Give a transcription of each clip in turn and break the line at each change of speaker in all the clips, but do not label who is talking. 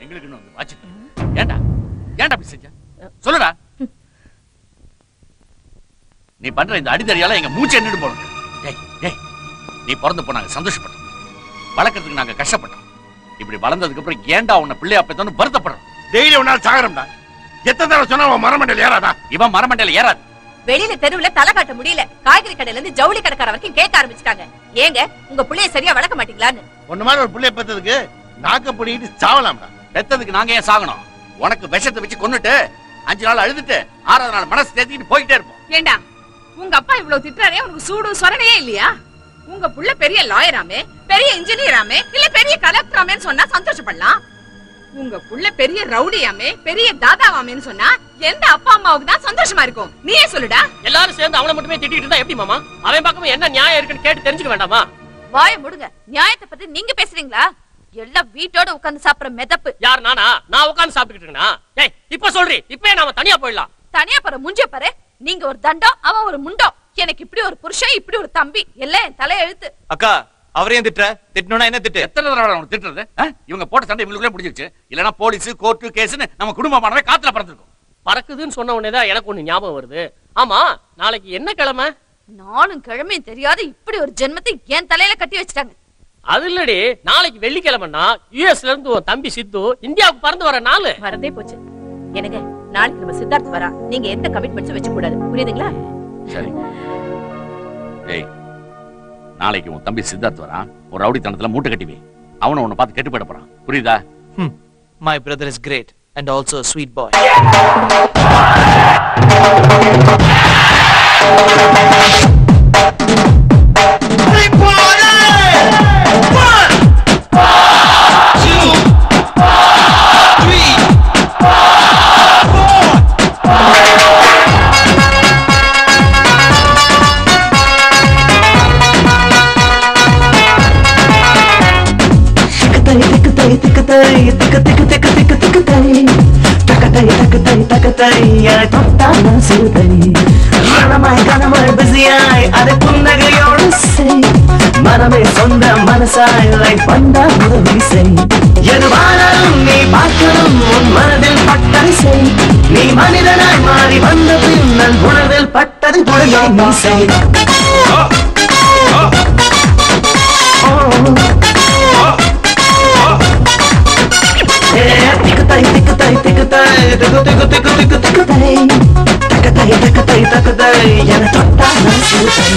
எங்களுக்கு வந்து வாட்சி ஏன்டா ஏன்டா அப்படி செஞ்ச சொல்லுடா நீ பண்ற இந்த அடிதடியால எங்க மூச்சு என்னன்னு போனோம் டேய் டேய் நீ பிறந்து போனாங்க சந்தோஷப்பட்டோம் வளர்க்கறதுக்கு நாங்க கஷ்டப்பட்டோம் இப்படி வளர்ந்ததுக்கு அப்புறம் ஏன்டா உன்னை பிள்ளையா பெத்தோன்னு வருத்தப்படுறோம்
டெய்லி ஒரு நாள் சாகரம்டா எத்தனை தடவை சொன்னா அவன் மரமண்டல் ஏறாதா
இவன் மரமண்டையில ஏறாது
வெளியில தெருவுல தலை காட்ட முடியல காய்கறி கடையில இருந்து ஜவுளி கடைக்கார வரைக்கும் கேட்க ஆரம்பிச்சிட்டாங்க ஏங்க உங்க புள்ளைய சரியா வளர்க்க மாட்டீங்களான்னு
ஒண்ணு மாதிரி ஒரு பிள்ளைய பெத்ததுக்கு நாக்க பிடிக்கிட்டு சாவலாம்டா
பெத்ததுக்கு நாங்க ஏன் சாகணும் உனக்கு விஷத்தை வச்சு கொன்னுட்டு அஞ்சு நாள் அழுதுட்டு ஆறாவது நாள் மனசு தேத்திட்டு போயிட்டே இருப்போம்
ஏண்டா உங்க அப்பா இவ்வளவு திட்டுறாரே உனக்கு சூடு சொரணையே இல்லையா உங்க புள்ள பெரிய லாயராமே பெரிய இன்ஜினியராமே இல்ல பெரிய கலெக்டராமேன்னு சொன்னா சந்தோஷப்படலாம் உங்க புள்ள பெரிய ரவுடியாமே பெரிய தாதாவாமேன்னு சொன்னா எந்த அப்பா அம்மாவுக்கு தான் சந்தோஷமா இருக்கும் நீயே சொல்லுடா
எல்லாரும் சேர்ந்து அவனை மட்டுமே திட்டிட்டு இருந்தா எப்படி மாமா அவன் பக்கமும் என்ன நியாயம் இருக்குன்னு கேட்டு தெரிஞ்சுக்க வேண்டாமா
வாய முடுங்க நியாயத்தை பத்தி நீங்க பேசுறீங்களா எல்லாம் வீட்டோட உட்கார்ந்து சாப்பிடுற மெதப்பு
யார் நானா நான் உட்கார்ந்து சாப்பிட்டுக்கிட்டு இருக்கேனா ஏய் இப்ப சொல்றி இப்பயே நாம தனியா போயிடலாம்
தனியா பாரு முஞ்ச பாரு நீங்க ஒரு தண்டம் அவன் ஒரு முண்டம் எனக்கு இப்படி ஒரு புருஷன் இப்படி ஒரு தம்பி எல்லாம் என் தலைய எழுத்து
அக்கா அவரையும் திட்டுற திட்டணும்னா என்ன திட்டு
எத்தனை தடவை அவனுக்கு திட்டுறது ஆ? இவங்க போட்ட சண்டை இவங்களுக்குள்ளே முடிஞ்சிருச்சு இல்லனா போலீஸ் கோர்ட்டு கேஸ்னு நம்ம குடும்பமானவே காத்துல பறந்துருக்கும்
பறக்குதுன்னு சொன்ன உடனே தான் எனக்கு ஒண்ணு ஞாபகம் வருது ஆமா நாளைக்கு என்ன கிழமை
நானும் கிழமையும் தெரியாத இப்படி ஒரு ஜென்மத்தை என் தலையில கட்டி வச்சுட்டாங்க
அது இல்லடி நாளைக்கு வெள்ளிக்கிழமைன்னா யுஎஸ்ல இருந்து உன் தம்பி சித்து இந்தியாவுக்கு பறந்து வர நாள்
வரதே போச்சு எனக்கு நாளைக்கு நம்ம சித்தார்த் வரா நீங்க எந்த கமிட்மெண்ட்ஸும் வச்சு கூடாது புரியுதுங்களா
சரி ஏய் நாளைக்கு உன் தம்பி சித்தார்த் வரான் ஒரு ரவுடித்தனத்துல மூட்டை கட்டி வை அவனை உன்னை பார்த்து கெட்டு போயிட போறான் புரியுதா
my brother is great and also sweet boy
மனமே சொந்த மனசாய் லைக் பண்ணா உதவி செய் எதுவானாலும் நீ பார்க்கணும் உன் மனதில் பட்டதை செய் நீ மனிதனாய் மாறி வந்த பின் நன் உணர்வில் பட்டது உடனே நீ செய் திக்குத்தை திக்குத்தை திக்குத்தை திக்கு திக்கு திக்கு திக்கு திக்குத்தை தக்கத்தை தக்கத்தை தக்கத்தை என தொட்டா நான் சிறுத்தை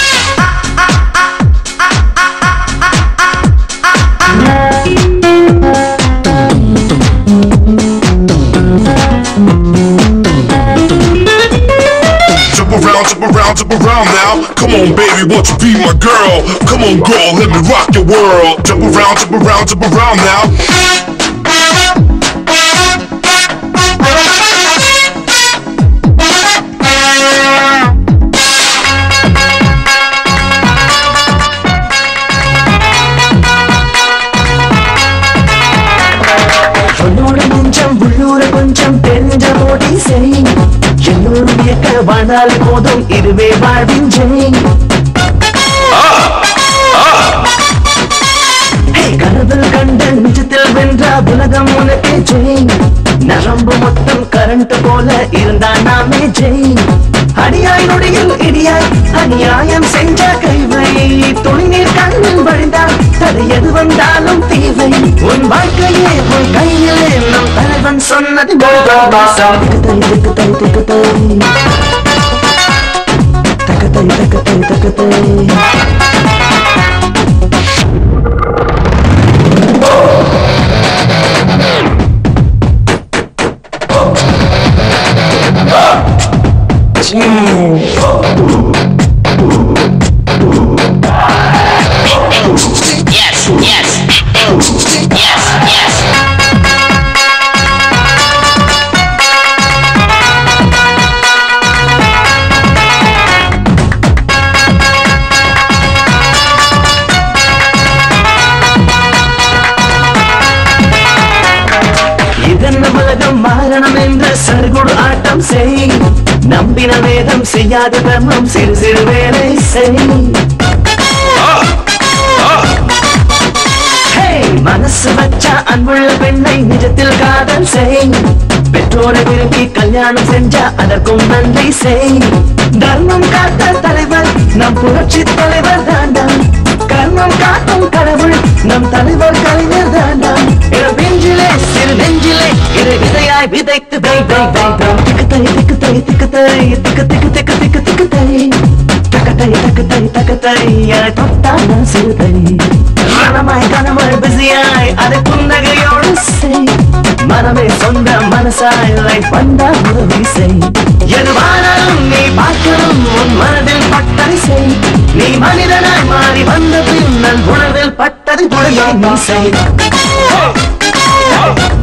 Jump around, jump around, jump around now. Come on, baby, won't you be my girl? Come on, girl, let me rock your world. Jump around, jump around, jump around now.
உன்னோட நெஞ்சம் உள்ளூர கொஞ்சம் தெரிஞ்ச மோடி செய் என்னோடு இயக்க வாழ்ந்தால் போதும் இதுவே வாழ்வின் ஜெய் ஹே, கனவில் கண்டு நிஜத்தில் வென்ற உலகம் உனக்கே ஜெய் நரம்பு மொத்தம் கரண்ட் போல இருந்தா நாமே ஜெய் அடியாய் நொடியில் இடியாய் அநியாயம் செஞ்ச கைவை துணிநீர் கண்ணில் வழிந்தால் தடை எது வந்தாலும் தீவை உன் வாழ்க்கையே உன் கையிலே நம் தலைவன் சொன்னது தக்கத்தை தக்கத்தை தக்கத்தை தக்கத்தை தக்கத்தை
Yes, yes. Yes, yes.
இதென்ன உலகம் மாறணும் என்ற சருகுடு ஆட்டம் செய் நம்பின வேதம் செய்யாத தர்மம் சிறு சிறு வேலை செய் Hey, மனசு வச்சா அன்புள்ள பெண்ணை நிஜத்தில் காதல் செய் பெற்றோரை விரும்பி கல்யாணம் செஞ்சா அதற்கும் நன்றி செய் தர்மம் காத்த தலைவர் நம் புரட்சி தலைவர் தாண்டாம் கர்மம் காட்டும் கடவுள் நம் தலைவர் கலைஞர் தாண்டாம் இளம் பெஞ்சிலே சிறு நெஞ்சிலே இரு விதையாய் விதைத்து வை வை வை வை திக்கு தை திக்கு தை திக்கு தை திக்கு திக்கு திக்கு திக்கு திக்கு தை தக்கத்தை தக்கத்தை தக்கத்தை என தொட்டான சிறுதை மனமாய் கனமாய் பிஸியாய் அதை புன்னகையோடு செய் மனமே சொந்த மனசாய் லைஃப் வந்தா உதவி செய் எதுவானாலும் நீ பார்க்கணும் உன் மனதில் பட்டதை செய் நீ மனிதனாய் மாறி வந்த பின் நன் உணர்வில் பட்டதை பொழுதை நீ செய்